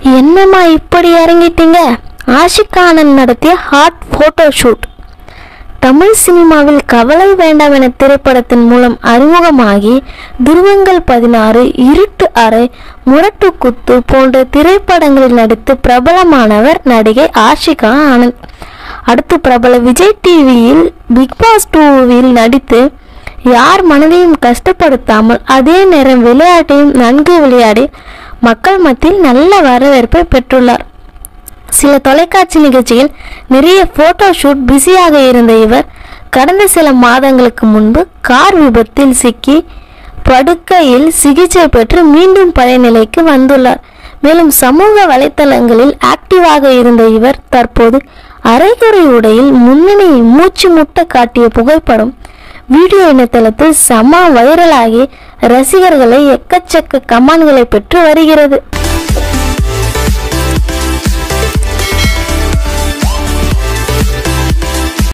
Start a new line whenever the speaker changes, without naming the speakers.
என்னம்மா இப்படி இறங்கிட்டீங்க ஆஷிக் ஆனந்த் நடத்திய ஹாட் போட்டோ ஷூட் தமிழ் சினிமாவில் கவலை வேண்டாம் என திரைப்படத்தின் மூலம் அறிமுகமாகி துருவங்கள் பதினாறு இருட்டு அறை முரட்டு குத்து போன்ற திரைப்படங்களில் நடித்து பிரபலமானவர் நடிகை ஆஷிகா ஆனந்த் அடுத்து பிரபல விஜய் டிவியில் பிக் பாஸ் டூவில் நடித்து யார் மனதையும் கஷ்டப்படுத்தாமல் அதே நேரம் விளையாட்டையும் நன்கு விளையாடி மக்கள் மத்தியில் நல்ல வரவேற்பை பெற்றுள்ளார் சில தொலைக்காட்சி நிகழ்ச்சியில் நிறைய போட்டோ ஷூட் பிஸியாக இருந்த இவர் கடந்த சில மாதங்களுக்கு முன்பு கார் விபத்தில் சிக்கி படுக்கையில் சிகிச்சை பெற்று மீண்டும் பழைய நிலைக்கு வந்துள்ளார் மேலும் சமூக வலைத்தளங்களில் ஆக்டிவாக இருந்த இவர் தற்போது அரைகுறை உடையில் முன்னணி மூச்சு முட்ட காட்டிய புகைப்படம் வீடியோ இணையதளத்தில் செம வைரலாகி ரசிகர்களை எக்கச்சக்க கமான்களை பெற்று வருகிறது